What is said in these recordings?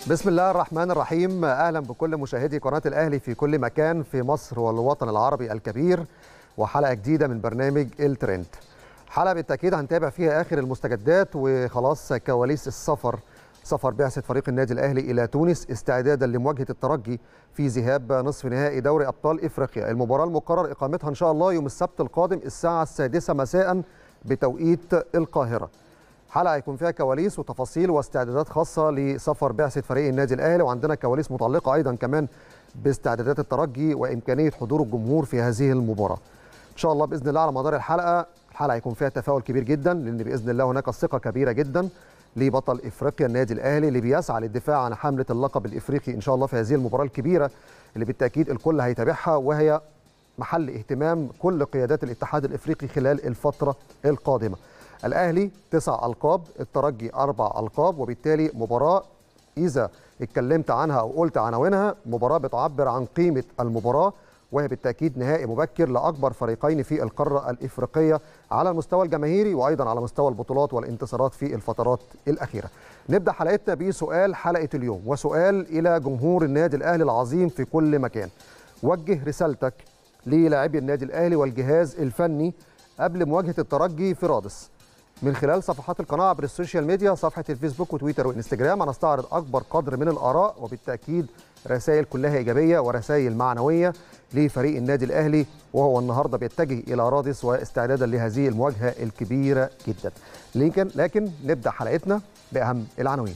بسم الله الرحمن الرحيم اهلا بكل مشاهدي قناه الاهلي في كل مكان في مصر والوطن العربي الكبير وحلقه جديده من برنامج الترند حلقه بالتاكيد هنتابع فيها اخر المستجدات وخلاص كواليس السفر سفر بعثه فريق النادي الاهلي الى تونس استعدادا لمواجهه الترجي في ذهاب نصف نهائي دوري ابطال افريقيا المباراه المقرر اقامتها ان شاء الله يوم السبت القادم الساعه السادسه مساء بتوقيت القاهره حلقه هيكون فيها كواليس وتفاصيل واستعدادات خاصه لسفر بعثه فريق النادي الاهلي وعندنا كواليس متعلقه ايضا كمان باستعدادات الترجي وامكانيه حضور الجمهور في هذه المباراه. ان شاء الله باذن الله على مدار الحلقه الحلقه هيكون فيها تفاؤل كبير جدا لان باذن الله هناك ثقه كبيره جدا لبطل افريقيا النادي الاهلي اللي بيسعى للدفاع عن حمله اللقب الافريقي ان شاء الله في هذه المباراه الكبيره اللي بالتاكيد الكل هيتابعها وهي محل اهتمام كل قيادات الاتحاد الافريقي خلال الفتره القادمه. الاهلي تسع القاب الترجي اربع القاب وبالتالي مباراه اذا اتكلمت عنها او قلت عناوينها مباراه بتعبر عن قيمه المباراه وهي بالتاكيد نهائي مبكر لاكبر فريقين في القاره الافريقيه على المستوى الجماهيري وايضا على مستوى البطولات والانتصارات في الفترات الاخيره. نبدا حلقتنا بسؤال حلقه اليوم وسؤال الى جمهور النادي الاهلي العظيم في كل مكان. وجه رسالتك للاعبي النادي الاهلي والجهاز الفني قبل مواجهه الترجي في رادس. من خلال صفحات القناه عبر السوشيال ميديا صفحه الفيسبوك وتويتر وانستجرام هنستعرض اكبر قدر من الاراء وبالتاكيد رسائل كلها ايجابيه ورسائل معنويه لفريق النادي الاهلي وهو النهارده بيتجه الى رادس واستعدادا لهذه المواجهه الكبيره جدا. لكن لكن نبدا حلقتنا باهم العناوين.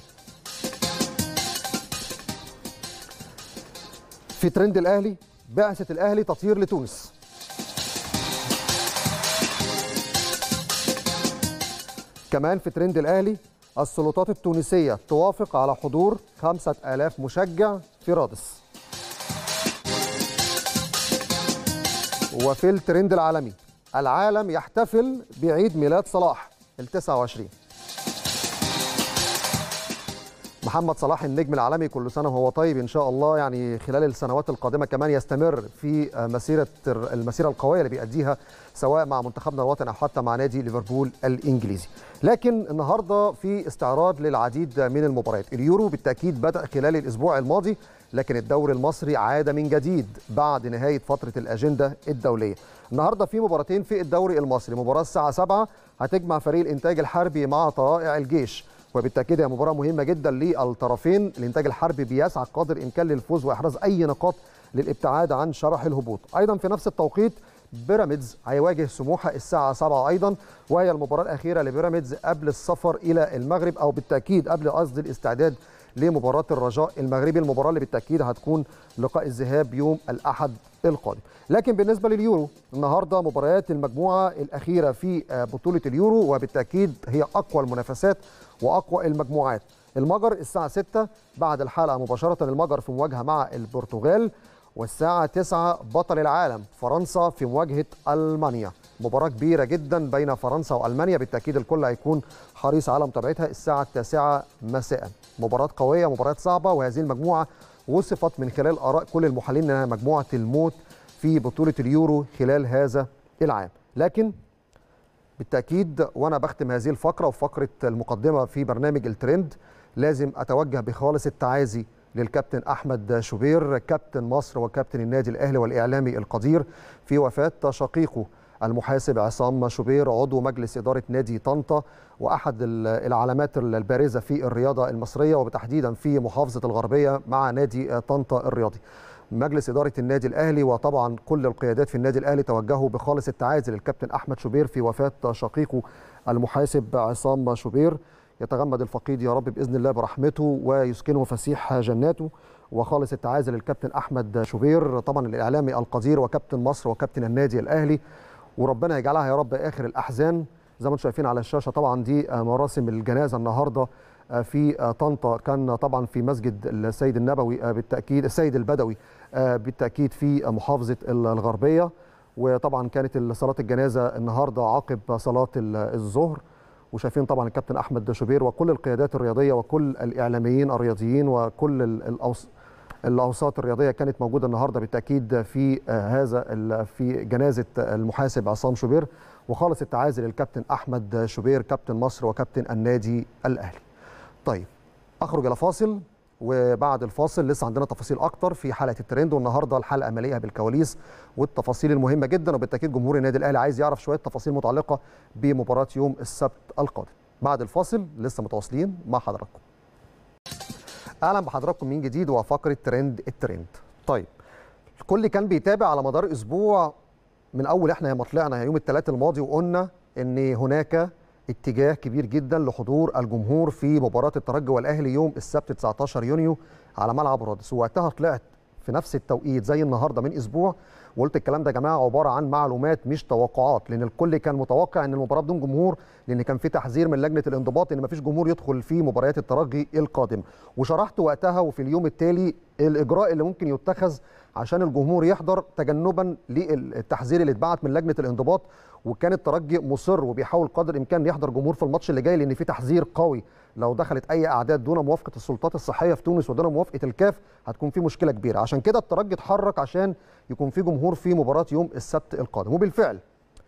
في ترند الاهلي بعثه الاهلي تطير لتونس. كمان في ترند الأهلي السلطات التونسية توافق على حضور 5000 مشجع في رادس وفي الترند العالمي العالم يحتفل بعيد ميلاد صلاح ال 29 محمد صلاح النجم العالمي كل سنه وهو طيب ان شاء الله يعني خلال السنوات القادمه كمان يستمر في مسيره المسيره القويه اللي بيأديها سواء مع منتخبنا الوطني او حتى مع نادي ليفربول الانجليزي. لكن النهارده في استعراض للعديد من المباريات، اليورو بالتاكيد بدأ خلال الاسبوع الماضي لكن الدوري المصري عاد من جديد بعد نهايه فتره الاجنده الدوليه. النهارده في مباراتين في الدوري المصري، مباراه الساعه 7 هتجمع فريق الانتاج الحربي مع طرائع الجيش. وبالتاكيد هي مباراه مهمه جدا للطرفين الانتاج الحربي بيسعى قدر الامكان للفوز واحراز اي نقاط للابتعاد عن شرح الهبوط ايضا في نفس التوقيت بيراميدز هيواجه سموحه الساعه 7 ايضا وهي المباراه الاخيره لبيراميدز قبل السفر الى المغرب او بالتاكيد قبل قصد الاستعداد لمباراه الرجاء المغربي المباراه اللي بالتاكيد هتكون لقاء الذهاب يوم الاحد القادم لكن بالنسبه لليورو النهارده مباريات المجموعه الاخيره في بطوله اليورو وبالتاكيد هي اقوى المنافسات واقوى المجموعات المجر الساعه 6 بعد الحلقه مباشره المجر في مواجهه مع البرتغال والساعه 9 بطل العالم فرنسا في مواجهه المانيا مباراه كبيره جدا بين فرنسا والمانيا بالتاكيد الكل هيكون حريص على متابعتها الساعه التاسعة مساء مباراه قويه مباراه صعبه وهذه المجموعه وصفت من خلال اراء كل المحللين انها مجموعه الموت في بطوله اليورو خلال هذا العام لكن بالتاكيد وانا بختم هذه الفقره وفقره المقدمه في برنامج الترند لازم اتوجه بخالص التعازي للكابتن احمد شوبير كابتن مصر وكابتن النادي الاهلي والاعلامي القدير في وفاه شقيقه المحاسب عصام شوبير عضو مجلس اداره نادي طنطا واحد العلامات البارزه في الرياضه المصريه وبتحديدا في محافظه الغربيه مع نادي طنطا الرياضي. مجلس اداره النادي الاهلي وطبعا كل القيادات في النادي الاهلي توجهوا بخالص التعازي للكابتن احمد شوبير في وفاه شقيقه المحاسب عصام شوبير يتغمد الفقيد يا رب باذن الله برحمته ويسكنه فسيح جناته وخالص التعازي للكابتن احمد شوبير طبعا الاعلامي القدير وكابتن مصر وكابتن النادي الاهلي وربنا يجعلها يا رب اخر الاحزان زي ما انتم شايفين على الشاشه طبعا دي مراسم الجنازه النهارده في طنطا كان طبعا في مسجد السيد النبوي بالتاكيد السيد البدوي بالتاكيد في محافظه الغربيه وطبعا كانت صلاه الجنازه النهارده عقب صلاه الظهر وشايفين طبعا الكابتن احمد شوبير وكل القيادات الرياضيه وكل الاعلاميين الرياضيين وكل الأوس الاوساط الرياضيه كانت موجوده النهارده بالتاكيد في هذا في جنازه المحاسب عصام شوبير وخالص التعازي للكابتن احمد شوبير كابتن مصر وكابتن النادي الاهلي. طيب اخرج الى فاصل وبعد الفاصل لسه عندنا تفاصيل اكتر في حلقه الترند والنهارده الحلقه مليئه بالكواليس والتفاصيل المهمه جدا وبالتاكيد جمهور النادي الاهلي عايز يعرف شويه تفاصيل متعلقه بمباراه يوم السبت القادم بعد الفاصل لسه متواصلين مع حضراتكم اهلا بحضراتكم من جديد وفقره ترند الترند طيب الكل كان بيتابع على مدار اسبوع من اول احنا لما طلعنا يوم الثلاث الماضي وقلنا ان هناك اتجاه كبير جدا لحضور الجمهور في مباراه الترجي والاهلي يوم السبت 19 يونيو على ملعب رادس ووقتها طلعت في نفس التوقيت زي النهارده من اسبوع وقلت الكلام ده يا جماعه عباره عن معلومات مش توقعات لان الكل كان متوقع ان المباراه بدون جمهور لان كان في تحذير من لجنه الانضباط ان مفيش جمهور يدخل في مباريات الترجي القادمه وشرحت وقتها وفي اليوم التالي الاجراء اللي ممكن يتخذ عشان الجمهور يحضر تجنبا للتحذير اللي اتبعت من لجنه الانضباط وكان الترجي مصر وبيحاول قدر الامكان يحضر جمهور في الماتش اللي جاي لان في تحذير قوي لو دخلت اي اعداد دون موافقه السلطات الصحيه في تونس ودون موافقه الكاف هتكون في مشكله كبيره عشان كده الترجي اتحرك عشان يكون في جمهور في مباراه يوم السبت القادم وبالفعل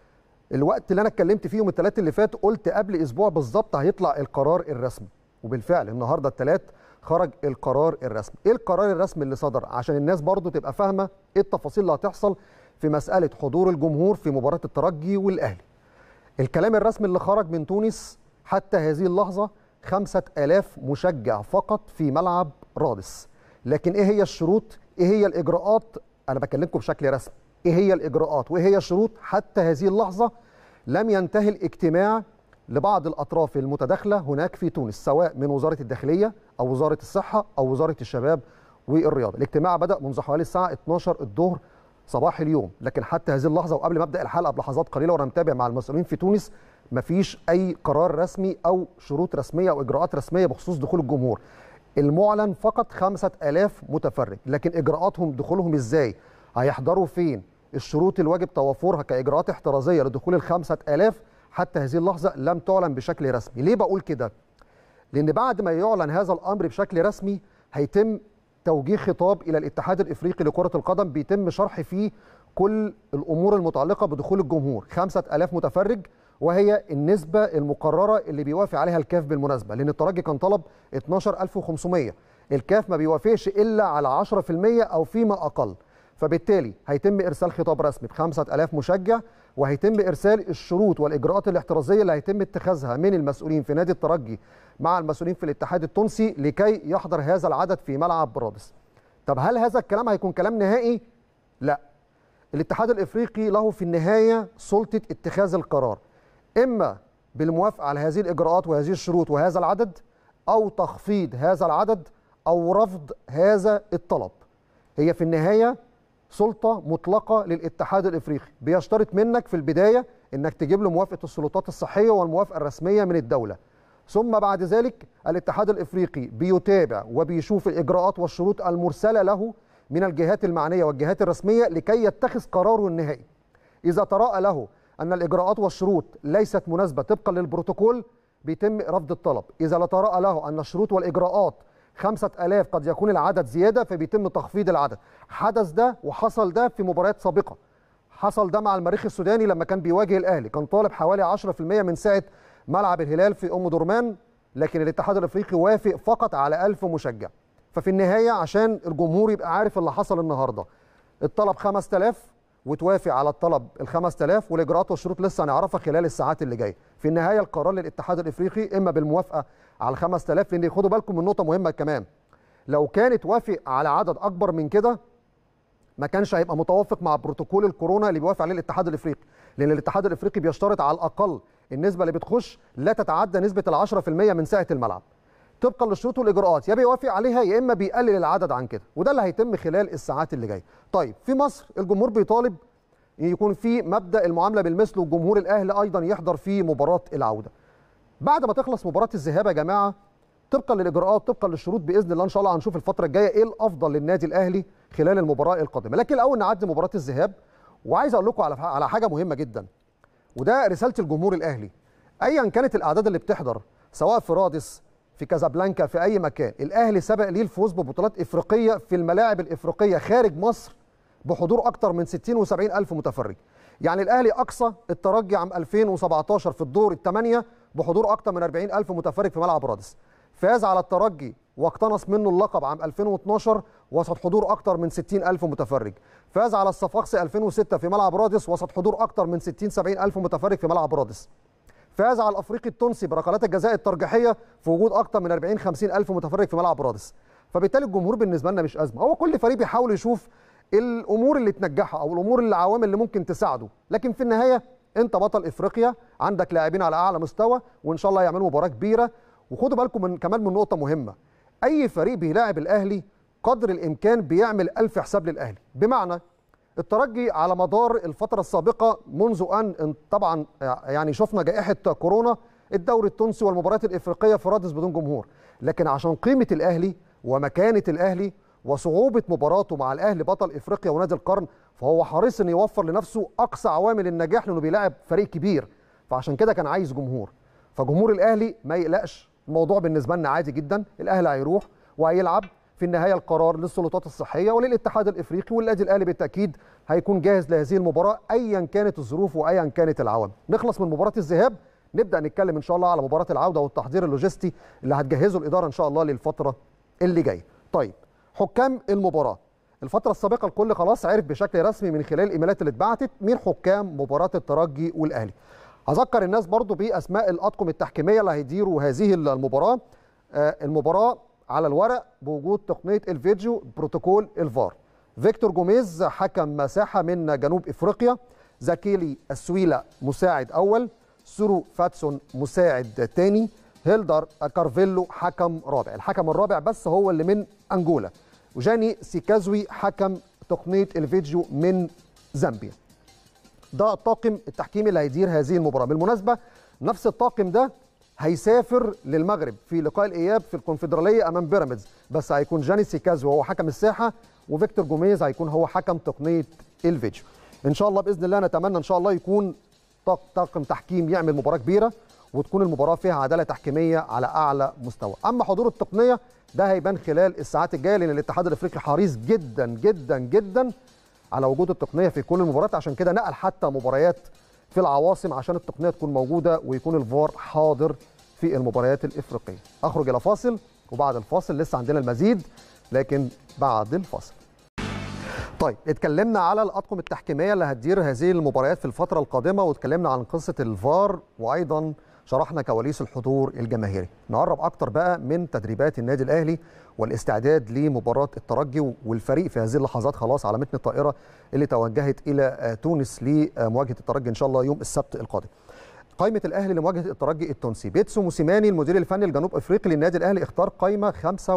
الوقت اللي انا اتكلمت فيه يوم الثلاث اللي فات قلت قبل اسبوع بالظبط هيطلع القرار الرسمي وبالفعل النهارده الثلاث خرج القرار الرسمي ايه القرار الرسمي اللي صدر عشان الناس برضو تبقى فاهمه ايه التفاصيل اللي هتحصل في مساله حضور الجمهور في مباراه الترجي والاهلي الكلام الرسمي اللي خرج من تونس حتى هذه اللحظه خمسة ألاف مشجع فقط في ملعب رادس لكن إيه هي الشروط إيه هي الإجراءات أنا بكلمكم بشكل رسمي إيه هي الإجراءات وإيه هي الشروط حتى هذه اللحظة لم ينتهي الاجتماع لبعض الأطراف المتداخلة هناك في تونس سواء من وزارة الداخلية أو وزارة الصحة أو وزارة الشباب والرياضة الاجتماع بدأ منذ حوالي الساعة 12 الظهر صباح اليوم لكن حتى هذه اللحظة وقبل ما أبدأ الحلقة بلحظات قليلة وأنا متابع مع المسؤولين في تونس مفيش اي قرار رسمي او شروط رسميه او اجراءات رسميه بخصوص دخول الجمهور المعلن فقط 5000 متفرج لكن اجراءاتهم دخولهم ازاي هيحضروا فين الشروط الواجب توفرها كاجراءات احترازيه لدخول ال 5000 حتى هذه اللحظه لم تعلن بشكل رسمي ليه بقول كده لان بعد ما يعلن هذا الامر بشكل رسمي هيتم توجيه خطاب الى الاتحاد الافريقي لكره القدم بيتم شرح فيه كل الامور المتعلقه بدخول الجمهور 5000 متفرج وهي النسبة المقررة اللي بيوافق عليها الكاف بالمناسبة لأن الترجي كان طلب 12500 الكاف ما بيوافقش إلا على 10% أو فيما أقل فبالتالي هيتم إرسال خطاب رسمي ب 5000 مشجع وهيتم إرسال الشروط والإجراءات الاحترازية اللي هيتم اتخاذها من المسؤولين في نادي الترجي مع المسؤولين في الاتحاد التونسي لكي يحضر هذا العدد في ملعب برادس طب هل هذا الكلام هيكون كلام نهائي؟ لا الاتحاد الافريقي له في النهايه سلطه اتخاذ القرار اما بالموافقه على هذه الاجراءات وهذه الشروط وهذا العدد او تخفيض هذا العدد او رفض هذا الطلب هي في النهايه سلطه مطلقه للاتحاد الافريقي بيشترط منك في البدايه انك تجيب له موافقه السلطات الصحيه والموافقه الرسميه من الدوله ثم بعد ذلك الاتحاد الافريقي بيتابع وبيشوف الاجراءات والشروط المرسله له من الجهات المعنيه والجهات الرسميه لكي يتخذ قراره النهائي اذا تراءى له أن الإجراءات والشروط ليست مناسبة طبقا للبروتوكول بيتم رفض الطلب إذا لا تراءى له أن الشروط والإجراءات خمسة ألاف قد يكون العدد زيادة فبيتم تخفيض العدد حدث ده وحصل ده في مباريات سابقة حصل ده مع المريخ السوداني لما كان بيواجه الأهلي كان طالب حوالي 10% من سعة ملعب الهلال في أم درمان لكن الاتحاد الافريقي وافق فقط على 1000 مشجع ففي النهايه عشان الجمهور يبقى عارف اللي حصل النهارده الطلب 5000 وتوافق على الطلب ال 5000 والاجراءات والشروط لسه هنعرفها خلال الساعات اللي جايه في النهايه القرار للاتحاد الافريقي اما بالموافقه على 5000 لان خدوا بالكم من نقطه مهمه كمان لو كانت وافق على عدد اكبر من كده ما كانش هيبقى متوافق مع بروتوكول الكورونا اللي بيوافق عليه الاتحاد الافريقي لان الاتحاد الافريقي بيشترط على الاقل النسبه اللي بتخش لا تتعدى نسبه ال 10% من سعه الملعب طبقا للشروط والاجراءات يا بيوافق عليها يا اما بيقلل العدد عن كده وده اللي هيتم خلال الساعات اللي جايه طيب في مصر الجمهور بيطالب يكون في مبدا المعامله بالمثل والجمهور الاهلي ايضا يحضر في مباراه العوده بعد ما تخلص مباراه الذهاب يا جماعه طبقا للاجراءات طبقا للشروط باذن الله ان شاء الله هنشوف الفتره الجايه ايه الافضل للنادي الاهلي خلال المباراه القادمه لكن الاول نعدي مباراه الذهاب وعايز اقول لكم على على حاجه مهمه جدا وده رساله الجمهور الاهلي ايا كانت الاعداد اللي بتحضر سواء في رادس في كازابلانكا في اي مكان الاهلي سبق ليه الفوز ببطولات افريقيه في الملاعب الافريقيه خارج مصر بحضور اكثر من 60 و70 الف متفرج يعني الاهلي اقصى الترجي عام 2017 في الدور الثمانيه بحضور اكثر من 40 الف متفرج في ملعب رادس فاز على الترجي واقتنص منه اللقب عام 2012 وسط حضور اكثر من 60 الف متفرج فاز على الصفاقسي 2006 في ملعب رادس وسط حضور اكثر من 60 70 الف متفرج في ملعب رادس فاز على الافريقي التونسي بركلات الجزاء الترجيحيه في وجود اكثر من 40 50 الف متفرج في ملعب رادس فبالتالي الجمهور بالنسبه لنا مش ازمه هو كل فريق بيحاول يشوف الامور اللي تنجحه او الامور العوامل اللي ممكن تساعده لكن في النهايه انت بطل افريقيا عندك لاعبين على اعلى مستوى وان شاء الله يعملوا مباراه كبيره وخدوا بالكم من كمان من نقطه مهمه اي فريق بيلاعب الاهلي قدر الامكان بيعمل ألف حساب للاهلي بمعنى الترجي على مدار الفتره السابقه منذ ان طبعا يعني شفنا جائحه كورونا الدوري التونسي والمباريات الافريقيه في رادس بدون جمهور لكن عشان قيمه الاهلي ومكانه الاهلي وصعوبه مباراته مع الاهلي بطل افريقيا ونادي القرن فهو حريص ان يوفر لنفسه اقصى عوامل النجاح لانه بيلاعب فريق كبير فعشان كده كان عايز جمهور فجمهور الاهلي ما يقلقش الموضوع بالنسبه لنا عادي جدا الاهلي هيروح وهيلعب في النهايه القرار للسلطات الصحيه وللاتحاد الافريقي والنادي الاهلي بالتاكيد هيكون جاهز لهذه المباراه ايا كانت الظروف وايا كانت العوامل نخلص من مباراه الذهاب نبدا نتكلم ان شاء الله على مباراه العوده والتحضير اللوجستي اللي هتجهزه الاداره ان شاء الله للفتره اللي جايه طيب حكام المباراه الفتره السابقه الكل خلاص عرف بشكل رسمي من خلال الايميلات اللي اتبعتت مين حكام مباراه الترجي والاهلي هذكر الناس برضو باسماء الاطقم التحكيميه اللي هيديروا هذه المباراه آه المباراه على الورق بوجود تقنيه الفيديو بروتوكول الفار فيكتور جوميز حكم مساحه من جنوب افريقيا زاكيلي السويلا مساعد اول سورو فاتسون مساعد ثاني هيلدر كارفيلو حكم رابع الحكم الرابع بس هو اللي من انجولا وجاني سيكازوي حكم تقنيه الفيديو من زامبيا ده الطاقم التحكيمي اللي هيدير هذه المباراه بالمناسبه نفس الطاقم ده هيسافر للمغرب في لقاء الاياب في الكونفدراليه امام بيراميدز بس هيكون جاني سيكازو وهو حكم الساحه وفيكتور جوميز هيكون هو حكم تقنيه الفيديو ان شاء الله باذن الله نتمنى ان شاء الله يكون طاقم تحكيم يعمل مباراه كبيره وتكون المباراه فيها عداله تحكيميه على اعلى مستوى اما حضور التقنيه ده هيبان خلال الساعات الجايه لان الاتحاد الافريقي حريص جدا جدا جدا على وجود التقنيه في كل المباريات عشان كده نقل حتى مباريات في العواصم عشان التقنيه تكون موجوده ويكون الفار حاضر في المباريات الافريقيه اخرج الى فاصل وبعد الفاصل لسه عندنا المزيد لكن بعد الفاصل طيب اتكلمنا على الاطقم التحكيميه اللي هتدير هذه المباريات في الفتره القادمه واتكلمنا عن قصه الفار وايضا شرحنا كواليس الحضور الجماهيري نقرب اكتر بقى من تدريبات النادي الاهلي والاستعداد لمباراه الترجي والفريق في هذه اللحظات خلاص على متن الطائره اللي توجهت الى تونس لمواجهه الترجي ان شاء الله يوم السبت القادم قائمه الاهلي لمواجهه الترجي التونسي بيتسو موسيماني المدير الفني الجنوب افريقي للنادي الاهلي اختار قائمه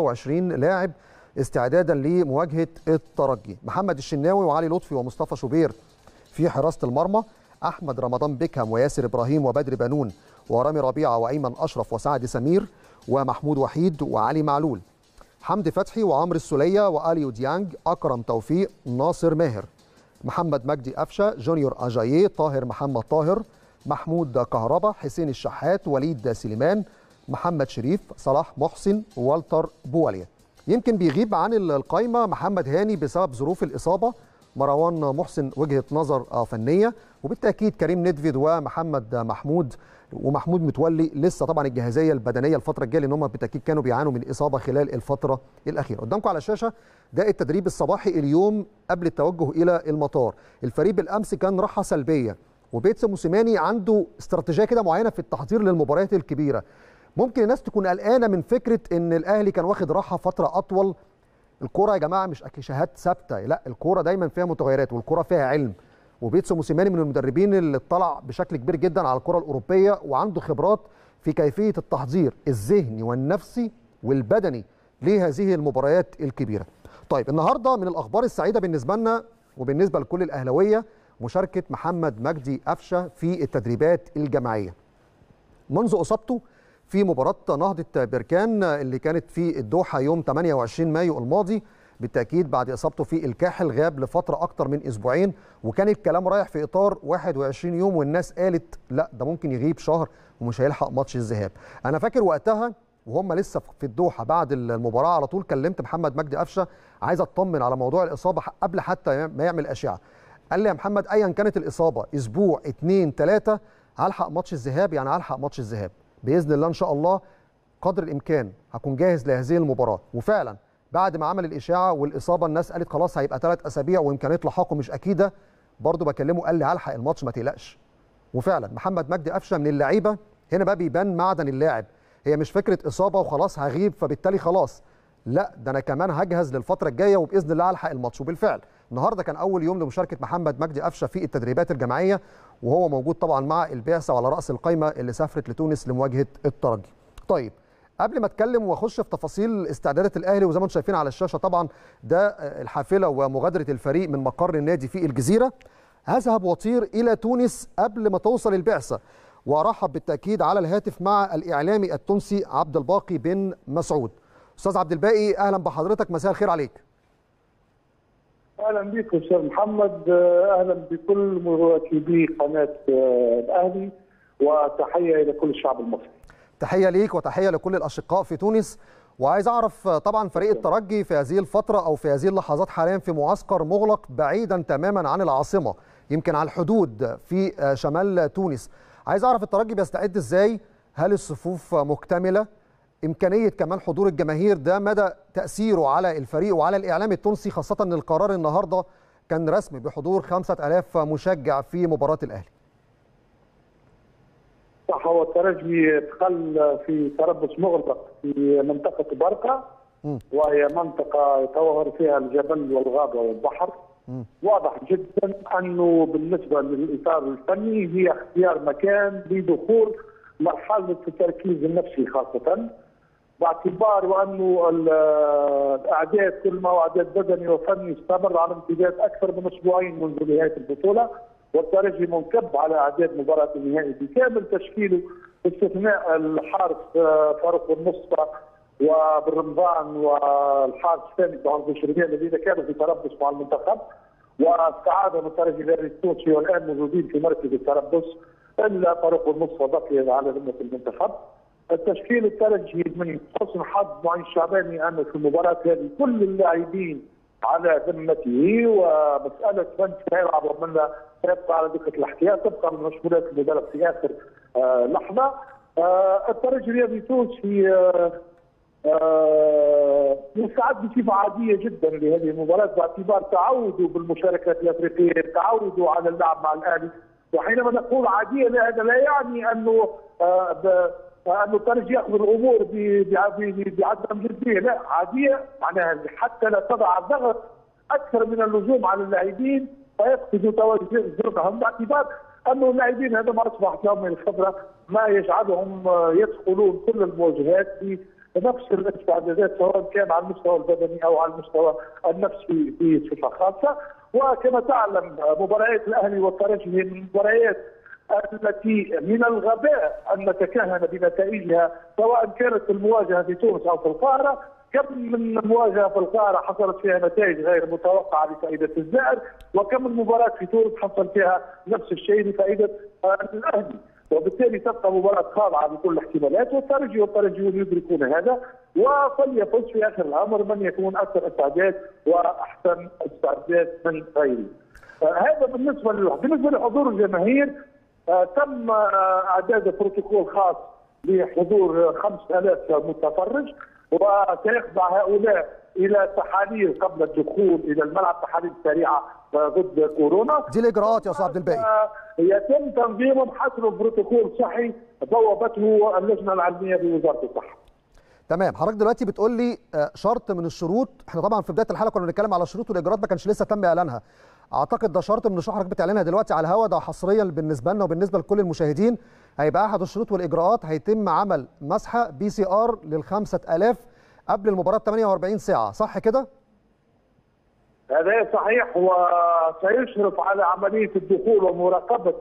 25 لاعب استعدادا لمواجهه الترجي محمد الشناوي وعلي لطفي ومصطفى شوبير في حراسه المرمى احمد رمضان بيكهام وياسر ابراهيم وبدر بنون ورامي ربيعه وايمن اشرف وسعد سمير ومحمود وحيد وعلي معلول حمدي فتحي وعمرو السوليه واليو ديانج اكرم توفيق ناصر ماهر محمد مجدي قفشه جونيور اجاييه طاهر محمد طاهر محمود كهربا حسين الشحات وليد سليمان محمد شريف صلاح محسن والتر بواليا يمكن بيغيب عن القايمه محمد هاني بسبب ظروف الاصابه مروان محسن وجهه نظر فنيه وبالتاكيد كريم ندفيد ومحمد محمود ومحمود متولي لسه طبعا الجاهزيه البدنيه الفتره الجايه لان هم بالتاكيد كانوا بيعانوا من اصابه خلال الفتره الاخيره قدامكم على الشاشه ده التدريب الصباحي اليوم قبل التوجه الى المطار الفريق بالامس كان راحه سلبيه وبيتس موسيماني عنده استراتيجيه كده معينه في التحضير للمباريات الكبيره ممكن الناس تكون قلقانه من فكره ان الاهلي كان واخد راحه فتره اطول الكوره يا جماعه مش اكليشيهات ثابته لا الكوره دايما فيها متغيرات والكوره فيها علم وبيتسو موسيماني من المدربين اللي اطلع بشكل كبير جدا على الكره الاوروبيه وعنده خبرات في كيفيه التحضير الذهني والنفسي والبدني لهذه المباريات الكبيره. طيب النهارده من الاخبار السعيده بالنسبه لنا وبالنسبه لكل الاهلاويه مشاركه محمد مجدي قفشه في التدريبات الجماعيه. منذ اصابته في مباراه نهضه بركان اللي كانت في الدوحه يوم 28 مايو الماضي بالتاكيد بعد اصابته في الكاحل غاب لفتره اكتر من اسبوعين وكان الكلام رايح في اطار 21 يوم والناس قالت لا ده ممكن يغيب شهر ومش هيلحق ماتش الذهاب انا فاكر وقتها وهم لسه في الدوحه بعد المباراه على طول كلمت محمد مجدي قفشه عايز اطمن على موضوع الاصابه قبل حتى ما يعمل اشعه قال لي يا محمد ايا كانت الاصابه اسبوع اثنين ثلاثه هلحق ماتش الذهاب يعني هلحق ماتش الذهاب باذن الله ان شاء الله قدر الامكان هكون جاهز لهذه المباراه وفعلا بعد ما عمل الاشاعه والاصابه الناس قالت خلاص هيبقى ثلاث اسابيع وامكانيه لحاقه مش اكيده برضه بكلمه قال لي هلحق الماتش ما تقلقش وفعلا محمد مجدي قفشه من اللعيبه هنا بقى بيبان معدن اللاعب هي مش فكره اصابه وخلاص هغيب فبالتالي خلاص لا ده انا كمان هجهز للفتره الجايه وباذن الله هلحق الماتش وبالفعل النهارده كان اول يوم لمشاركه محمد مجدي قفشه في التدريبات الجماعيه وهو موجود طبعا مع البعثه وعلى راس القائمه اللي سافرت لتونس لمواجهه الترجي طيب قبل ما اتكلم واخش في تفاصيل استعدادات الاهلي وزي ما انتم شايفين على الشاشه طبعا ده الحافله ومغادره الفريق من مقر النادي في الجزيره هذهب وطير الى تونس قبل ما توصل البعثه وارحب بالتاكيد على الهاتف مع الاعلامي التونسي عبد الباقي بن مسعود استاذ عبد الباقي اهلا بحضرتك مساء الخير عليك اهلا بك استاذ محمد اهلا بكل مواكبي قناه الاهلي وتحيه الى كل الشعب المصري تحيه ليك وتحيه لكل الاشقاء في تونس وعايز اعرف طبعا فريق الترجي في هذه الفتره او في هذه اللحظات حاليا في معسكر مغلق بعيدا تماما عن العاصمه يمكن على الحدود في شمال تونس عايز اعرف الترجي بيستعد ازاي هل الصفوف مكتمله امكانيه كمان حضور الجماهير ده مدى تاثيره على الفريق وعلى الاعلام التونسي خاصه ان القرار النهارده كان رسمي بحضور 5000 مشجع في مباراه الاهلي صح هو الترجي دخل في تربص مغلق في منطقه بركه وهي منطقه يتوهر فيها الجبل والغابه والبحر م. واضح جدا انه بالنسبه للاطار الفني هي اختيار مكان لدخول مرحله التركيز النفسي خاصه باعتبار وانه الاعداد كل ما هو اعداد بدني وفني استمر على امتداد اكثر من اسبوعين منذ نهايه البطوله والترجي منكب على اعداد مباراه النهائي بكامل تشكيله باستثناء الحارس فاروق المصطفى وبالرمضان والحارس الثاني بتاع الشربيه الذين كانوا في تربص مع المنتخب واستعادهم الترجي الرياضي التونسي والان موجودين في مركز التربص الا فاروق المصطفى بقي على ذمه المنتخب التشكيل الترجي من حسن حظ معين الشعباني انه في المباراه هذه كل اللاعبين على ذمته ومساله من سيلعب ومن لا يبقى على دكه الاحتياط تبقى من مشغولات المدرب في اخر آه لحظه آه الترجي الرياضي التونسي آه آه مستعد بصفه عاديه جدا لهذه المباراه باعتبار تعوده بالمشاركات الافريقيه، تعوده على اللعب مع الاهلي، وحينما نقول عاديه هذا لا يعني انه آه انه الترجي ياخذ الامور بعدم جديه، لا عاديه معناها حتى لا تضع ضغط اكثر من اللزوم على اللاعبين فيفقدوا توجههم باعتبار انه اللاعبين هذا ما اصبحت لهم من الخبره ما يجعلهم يدخلون كل المواجهات بنفس الاستعدادات سواء كان على المستوى البدني او على المستوى النفسي بصفه خاصه وكما تعلم مباريات الاهلي والترجي هي من المباريات التي من الغباء ان نتكهن بنتائجها سواء كانت المواجهه في تونس او في القاهره كم من مواجهه في القاهره حصلت فيها نتائج غير متوقعه لفائده الزائر وكم من مباراه في تونس حصل فيها نفس الشيء لفائده الاهلي وبالتالي تبقى مباراه خاضعه بكل الاحتمالات والترجي والترجيون يدركون هذا وفليفوز في اخر الامر من يكون اكثر استعداد واحسن استعداد من غيره. هذا بالنسبه له بالنسبه لحضور الجماهير تم اعداد بروتوكول خاص لحضور 5000 متفرج وسيخضع هؤلاء الى تحاليل قبل الدخول الى الملعب تحاليل سريعه ضد كورونا دي الاجراءات يا استاذ عبد الباقي يتم تنظيمهم حسب بروتوكول صحي بوابته اللجنه العلميه بوزاره الصحه تمام حضرتك دلوقتي بتقول لي شرط من الشروط احنا طبعا في بدايه الحلقه كنا بنتكلم على الشروط والاجراءات ما كانش لسه تم اعلانها اعتقد ده شرط من الشروط حضرتك بتعلنها دلوقتي على الهواء ده حصريا بالنسبه لنا وبالنسبه لكل المشاهدين هيبقى احد الشروط والاجراءات هيتم عمل مسحه بي سي ار لل 5000 قبل المباراه ب 48 ساعه صح كده؟ هذا صحيح وسيشرف على عمليه الدخول ومراقبه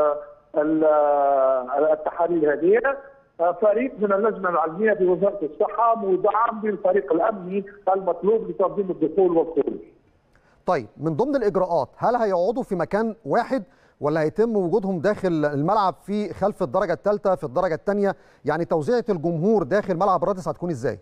التحاليل هذه فريق من اللجنه العلميه بوزاره الصحه مدعم بالفريق الامني المطلوب لتنظيم الدخول والخروج. طيب من ضمن الاجراءات هل هيقعدوا في مكان واحد ولا هيتم وجودهم داخل الملعب في خلف الدرجه الثالثه في الدرجه الثانيه يعني توزيعه الجمهور داخل ملعب رادس هتكون ازاي؟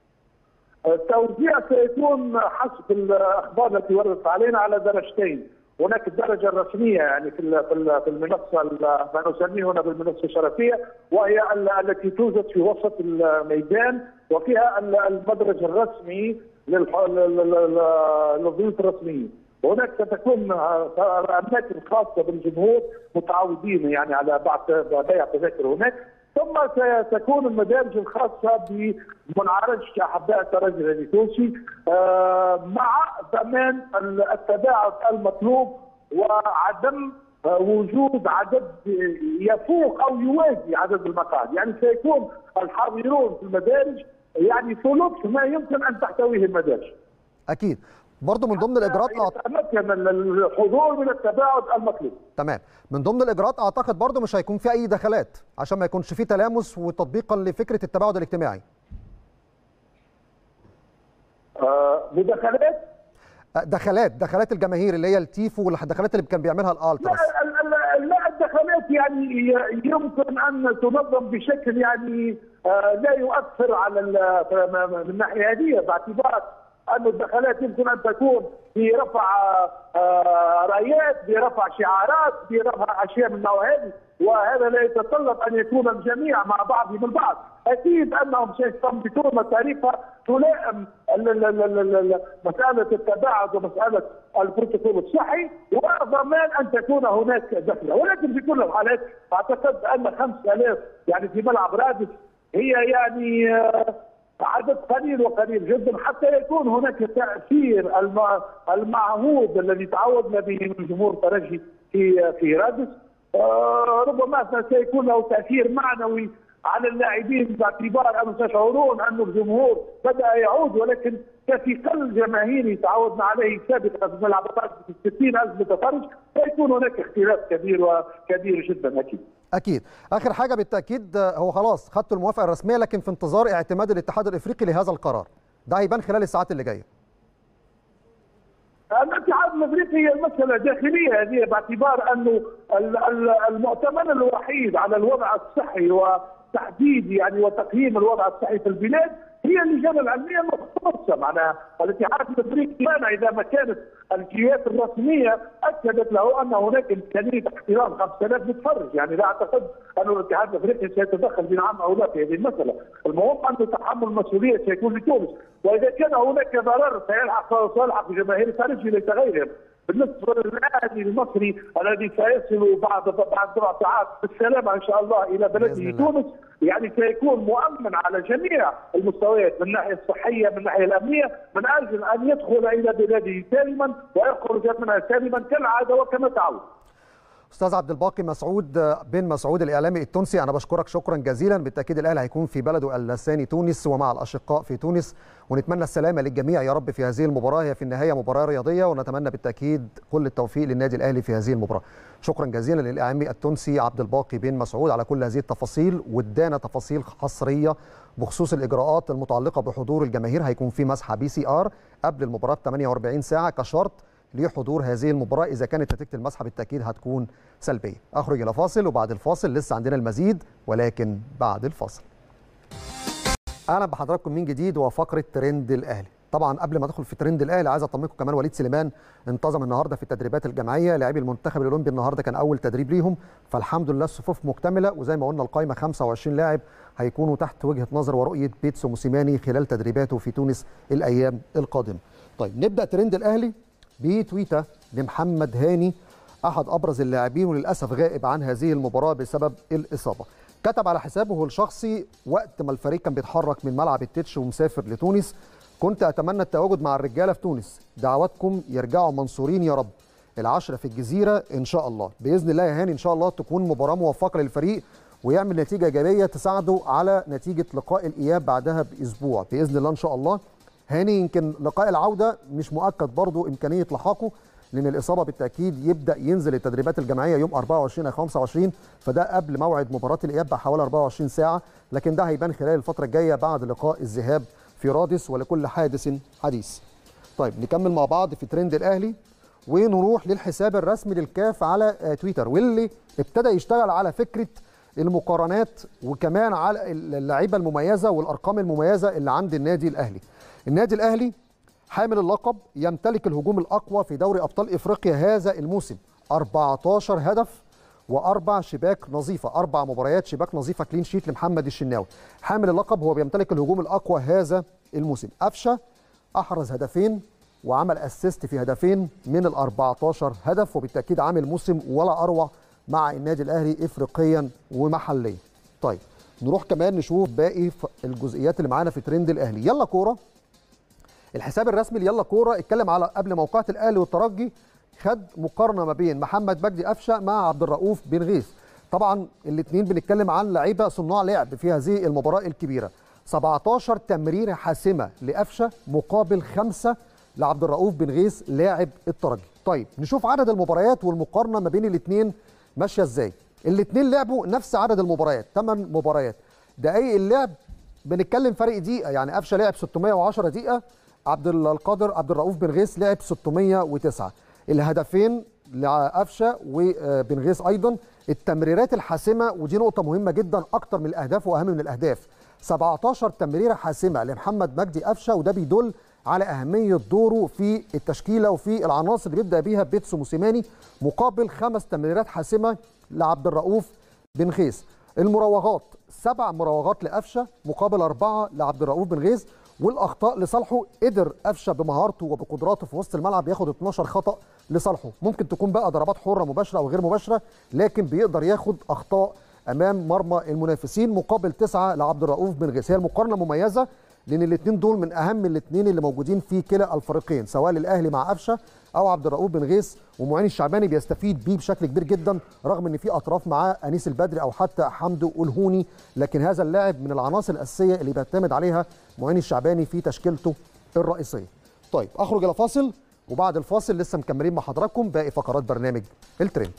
التوزيع سيكون حسب الاخبار التي وردت علينا على درجتين هناك الدرجه الرسميه يعني في في المنصه ما نسميه هنا بالمنصه الشرفيه وهي التي توجد في وسط الميدان وفيها المدرج الرسمي للضيوف الرسميين وهناك ستكون اماكن خاصه بالجمهور متعودين يعني على بيع تذاكر هناك ثم ستكون المدارج الخاصه بمنعرج احباء الترجي التونسي مع ضمان التباعد المطلوب وعدم وجود عدد يفوق او يوازي عدد المقاعد، يعني سيكون الحاضرون في المدارج يعني ثلث ما يمكن ان تحتويه المدارج. اكيد برضه من ضمن الاجراءات يتمكن الحضور من التباعد المطلوب تمام من ضمن الاجراءات اعتقد برضه مش هيكون في اي دخلات عشان ما يكونش في تلامس وتطبيقا لفكره التباعد الاجتماعي آه مداخلات دخلات دخلات الجماهير اللي هي التيفو والدخلات اللي كان بيعملها الالتراس لا لا الدخلات يعني يمكن ان تنظم بشكل يعني آه لا يؤثر على من الناحيه هذه باعتبار أن الدخلات يمكن أن تكون برفع رايات برفع شعارات برفع أشياء من النوع هذه وهذا لا يتطلب أن يكون الجميع مع بعضهم البعض أكيد أنهم سيستنبطون طريقة تلائم مسألة التباعد ومسألة البروتوكول الصحي وضمان أن تكون هناك دخلة ولكن في كل الحالات أعتقد أن 5000 يعني في ملعب رادس هي يعني عدد قليل وقليل جدا حتى يكون هناك تاثير المعهود الذي تعودنا به من جمهور ترجي في في رادس ربما سيكون له تاثير معنوي على اللاعبين باعتبار انهم تشعرون ان الجمهور بدا يعود ولكن كثقل جماهيري تعودنا عليه سابقا في ملعب في 60000 متفرج سيكون هناك اختلاف كبير وكبير جدا اكيد. اكيد اخر حاجه بالتاكيد هو خلاص خدتوا الموافقه الرسميه لكن في انتظار اعتماد الاتحاد الافريقي لهذا القرار ده هيبان خلال الساعات اللي جايه الاتحاد الافريقي هي مساله داخليه هذه باعتبار انه المؤتمن الوحيد على الوضع الصحي وتحديد يعني وتقييم الوضع الصحي في البلاد هي اللجان العلميه المختصه معناها الاتحاد الافريقي مانع اذا ما كانت الجهات الرسميه اكدت له ان هناك امكانيه احترام 5000 متفرج يعني لا اعتقد ان الاتحاد الافريقي سيتدخل بنعم او لا في هذه المساله، المهم ان تحمل المسؤوليه سيكون لتونس، واذا كان هناك ضرر سيلحق سيلحق جماهير الخارج ليس غيرهم، بالنسبه للاهلي المصري الذي سيصل بعد بعد بضع ساعات بالسلامه ان شاء الله الى بلده تونس يعني سيكون مؤمن على جميع المستويات من الناحيه الصحيه من الناحيه الامنيه من اجل ان يدخل الى بلاده سالما ويخرج منها سالما كالعاده وكما تعود. استاذ عبد الباقي مسعود بن مسعود الاعلامي التونسي انا بشكرك شكرا جزيلا بالتاكيد الاهلي هيكون في بلده اللساني تونس ومع الاشقاء في تونس ونتمنى السلامه للجميع يا رب في هذه المباراه هي في النهايه مباراه رياضيه ونتمنى بالتاكيد كل التوفيق للنادي الاهلي في هذه المباراه شكرا جزيلا للاعلامي التونسي عبد الباقي بن مسعود على كل هذه التفاصيل وادانا تفاصيل حصريه بخصوص الاجراءات المتعلقه بحضور الجماهير هيكون في مسحه بي سي ار قبل المباراه ب 48 ساعه كشرط لحضور هذه المباراه اذا كانت نتيجه المسحه بالتاكيد هتكون سلبيه اخرج الى فاصل وبعد الفاصل لسه عندنا المزيد ولكن بعد الفاصل اهلا بحضراتكم من جديد وفقره ترند الاهلي طبعا قبل ما ادخل في ترند الاهلي عايز اطمنكم كمان وليد سليمان انتظم النهارده في التدريبات الجماعيه لاعبي المنتخب الاولمبي النهارده كان اول تدريب ليهم فالحمد لله الصفوف مكتمله وزي ما قلنا القائمه 25 لاعب هيكونوا تحت وجهه نظر ورؤيه بيتسو موسيماني خلال تدريباته في تونس الايام القادمه. طيب نبدا ترند الاهلي بتويته لمحمد هاني احد ابرز اللاعبين وللاسف غائب عن هذه المباراه بسبب الاصابه. كتب على حسابه الشخصي وقت ما الفريق كان بيتحرك من ملعب التتش ومسافر لتونس كنت اتمنى التواجد مع الرجاله في تونس دعواتكم يرجعوا منصورين يا رب العشرة في الجزيرة إن شاء الله بإذن الله يا هاني إن شاء الله تكون مباراة موفقة للفريق ويعمل نتيجة إيجابية تساعده على نتيجة لقاء الإياب بعدها بأسبوع بإذن الله إن شاء الله هاني يمكن لقاء العودة مش مؤكد برضه إمكانية لحاقه لأن الإصابة بالتأكيد يبدأ ينزل التدريبات الجماعية يوم 24 أو 25 فده قبل موعد مباراة الإياب بحوالي 24 ساعة لكن ده هيبان خلال الفترة الجاية بعد لقاء الذهاب في رادس ولكل حادث حديث طيب نكمل مع بعض في ترند الأهلي ونروح للحساب الرسمي للكاف على تويتر واللي ابتدى يشتغل على فكرة المقارنات وكمان على اللعيبة المميزة والأرقام المميزة اللي عند النادي الأهلي النادي الأهلي حامل اللقب يمتلك الهجوم الاقوى في دوري ابطال افريقيا هذا الموسم 14 هدف واربع شباك نظيفه اربع مباريات شباك نظيفه كلين شيت لمحمد الشناوي حامل اللقب هو بيمتلك الهجوم الاقوى هذا الموسم قفشه احرز هدفين وعمل اسيست في هدفين من ال 14 هدف وبالتاكيد عامل موسم ولا اروع مع النادي الاهلي افريقيا ومحليا طيب نروح كمان نشوف باقي الجزئيات اللي معانا في ترند الاهلي يلا كوره الحساب الرسمي ليلا كوره اتكلم على قبل موقعة الاهلي والترجي خد مقارنه ما بين محمد مجدي قفشه مع عبد الرؤوف بن غيث طبعا الاثنين بنتكلم عن لعيبه صناع لعب في هذه المباراه الكبيره 17 تمريره حاسمه لقفشه مقابل خمسه لعبد الرؤوف بن غيث لاعب الترجي طيب نشوف عدد المباريات والمقارنه ما بين الاثنين ماشيه ازاي الاثنين لعبوا نفس عدد المباريات 8 مباريات دقايق اللعب بنتكلم فرق دقيقه يعني قفشه لعب 610 دقيقه عبد القادر عبد الرؤوف بن غيث لعب 609 الهدفين لقفشه وبن غيث ايضا التمريرات الحاسمه ودي نقطه مهمه جدا اكتر من الاهداف واهم من الاهداف 17 تمريره حاسمه لمحمد مجدي قفشه وده بيدل على اهميه دوره في التشكيله وفي العناصر اللي بيبدا بيها بيتسو موسيماني مقابل خمس تمريرات حاسمه لعبد الرؤوف بن غيث المراوغات سبع مراوغات لقفشه مقابل اربعه لعبد الرؤوف بن غيث والاخطاء لصالحه قدر قفشه بمهارته وبقدراته في وسط الملعب ياخد 12 خطا لصالحه ممكن تكون بقى ضربات حره مباشره او غير مباشره لكن بيقدر ياخد اخطاء امام مرمى المنافسين مقابل تسعه لعبد الرؤوف بن غيث هي المقارنه مميزه لان الاثنين دول من اهم الاثنين اللي موجودين في كلا الفريقين سواء الاهلي مع قفشه او عبد الرؤوف بن غيث ومعين الشعباني بيستفيد بيه بشكل كبير جدا رغم ان في اطراف معاه انيس البدري او حتى حمدو الهوني لكن هذا اللاعب من العناصر الاساسيه اللي بيعتمد عليها معين الشعباني في تشكيلته الرئيسيه. طيب اخرج الى فاصل وبعد الفاصل لسه مكملين مع حضراتكم باقي فقرات برنامج الترند.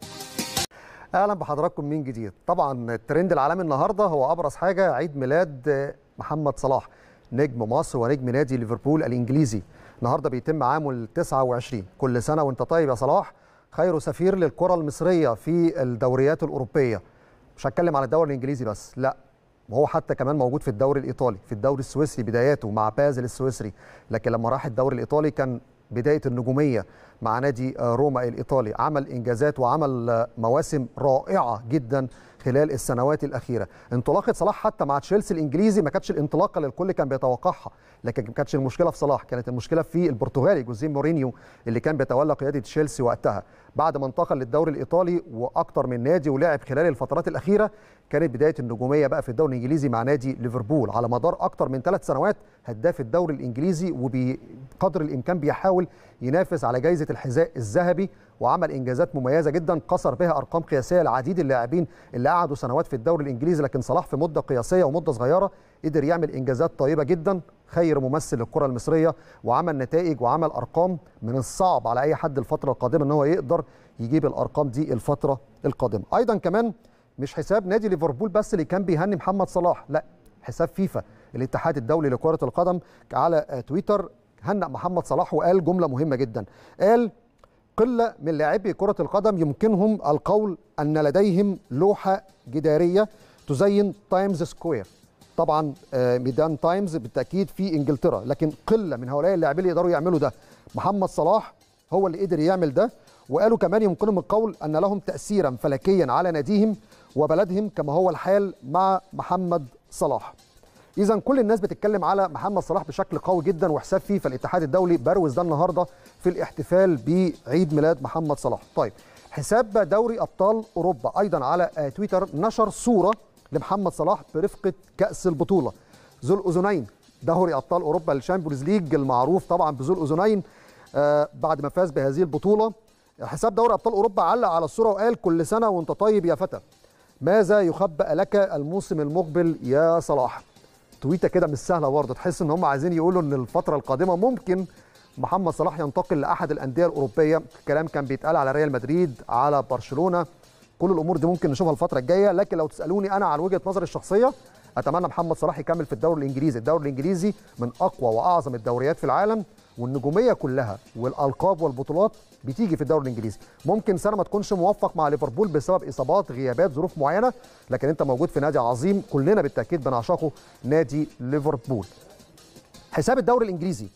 اهلا بحضراتكم من جديد طبعا الترند العالمي النهارده هو ابرز حاجه عيد ميلاد محمد صلاح نجم مصر ونجم نادي ليفربول الانجليزي النهارده بيتم عامه ال 29 كل سنه وانت طيب يا صلاح خير سفير للكره المصريه في الدوريات الاوروبيه مش هتكلم على الدوري الانجليزي بس لا وهو حتى كمان موجود في الدوري الايطالي في الدوري السويسري بداياته مع بازل السويسري لكن لما راح الدوري الايطالي كان بدايه النجوميه مع نادي روما الايطالي عمل انجازات وعمل مواسم رائعه جدا خلال السنوات الاخيره انطلاقه صلاح حتى مع تشيلسي الانجليزي ما كانتش الانطلاقه اللي الكل كان بيتوقعها لكن ما كانتش المشكله في صلاح كانت المشكله في البرتغالي جوزيه مورينيو اللي كان بيتولى قياده تشيلسي وقتها بعد ما انتقل للدوري الايطالي واكتر من نادي ولعب خلال الفترات الاخيره كانت بدايه النجوميه بقى في الدوري الانجليزي مع نادي ليفربول على مدار اكتر من ثلاث سنوات هداف الدوري الانجليزي وبقدر الامكان بيحاول ينافس على جائزه الحذاء الذهبي وعمل انجازات مميزه جدا كسر بها ارقام قياسيه لعديد اللاعبين اللي قعدوا سنوات في الدوري الانجليزي لكن صلاح في مده قياسيه ومده صغيره قدر يعمل انجازات طيبه جدا خير ممثل للكره المصريه وعمل نتائج وعمل ارقام من الصعب على اي حد الفتره القادمه ان هو يقدر يجيب الارقام دي الفتره القادمه ايضا كمان مش حساب نادي ليفربول بس اللي كان بيهني محمد صلاح لا حساب فيفا الاتحاد الدولي لكره القدم على تويتر هنأ محمد صلاح وقال جمله مهمه جدا قال قله من لاعبي كره القدم يمكنهم القول ان لديهم لوحه جداريه تزين تايمز سكوير طبعا ميدان تايمز بالتاكيد في انجلترا لكن قله من هؤلاء اللاعبين اللي يقدروا يعملوا ده محمد صلاح هو اللي قدر يعمل ده وقالوا كمان يمكنهم القول ان لهم تاثيرا فلكيا على ناديهم وبلدهم كما هو الحال مع محمد صلاح اذا كل الناس بتتكلم على محمد صلاح بشكل قوي جدا وحساب فيفا الاتحاد الدولي بروز ده النهارده في الاحتفال بعيد ميلاد محمد صلاح طيب حساب دوري ابطال اوروبا ايضا على تويتر نشر صوره لمحمد صلاح برفقه كاس البطوله ذو الاذنين دوري ابطال اوروبا الشامبيونز ليج المعروف طبعا بذو الاذنين آه بعد ما فاز بهذه البطوله حساب دوري ابطال اوروبا علق على الصوره وقال كل سنه وانت طيب يا فتى ماذا يخبأ لك الموسم المقبل يا صلاح تويته كده مش سهله برضه تحس ان هم عايزين يقولوا ان الفتره القادمه ممكن محمد صلاح ينتقل لاحد الانديه الاوروبيه كلام كان بيتقال على ريال مدريد على برشلونه كل الامور دي ممكن نشوفها الفتره الجايه لكن لو تسالوني انا على وجهه نظري الشخصيه اتمنى محمد صلاح يكمل في الدوري الانجليزي الدوري الانجليزي من اقوى واعظم الدوريات في العالم والنجوميه كلها والالقاب والبطولات بتيجي في الدوري الانجليزي ممكن سنه ما تكونش موفق مع ليفربول بسبب اصابات غيابات ظروف معينه لكن انت موجود في نادي عظيم كلنا بالتاكيد بنعشقه نادي ليفربول حساب الدوري الانجليزي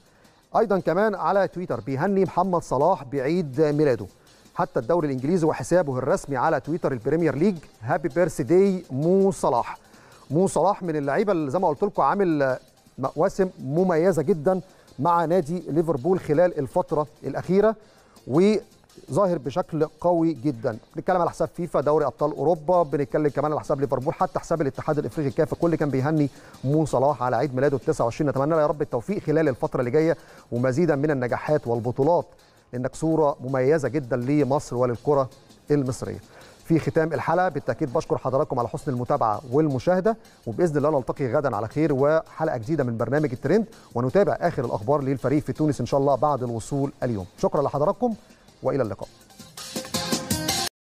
ايضا كمان على تويتر بيهني محمد صلاح بعيد ميلاده حتى الدوري الانجليزي وحسابه الرسمي على تويتر البريمير ليج هابي بيرث داي مو صلاح مو صلاح من اللعيبه اللي زي ما قلت لكم عامل مواسم مميزه جدا مع نادي ليفربول خلال الفتره الاخيره وظاهر بشكل قوي جدا بنتكلم على حساب فيفا دوري ابطال اوروبا بنتكلم كمان على حساب ليفربول حتى حساب الاتحاد الافريقي كاف الكل كان بيهني مو صلاح على عيد ميلاده ال 29 نتمنى له يا رب التوفيق خلال الفتره اللي جايه ومزيدا من النجاحات والبطولات لانك صوره مميزه جدا لمصر وللكره المصريه في ختام الحلقه بالتاكيد بشكر حضراتكم على حسن المتابعه والمشاهده وباذن الله نلتقي غدا على خير وحلقه جديده من برنامج الترند ونتابع اخر الاخبار للفريق في تونس ان شاء الله بعد الوصول اليوم شكرا لحضراتكم والى اللقاء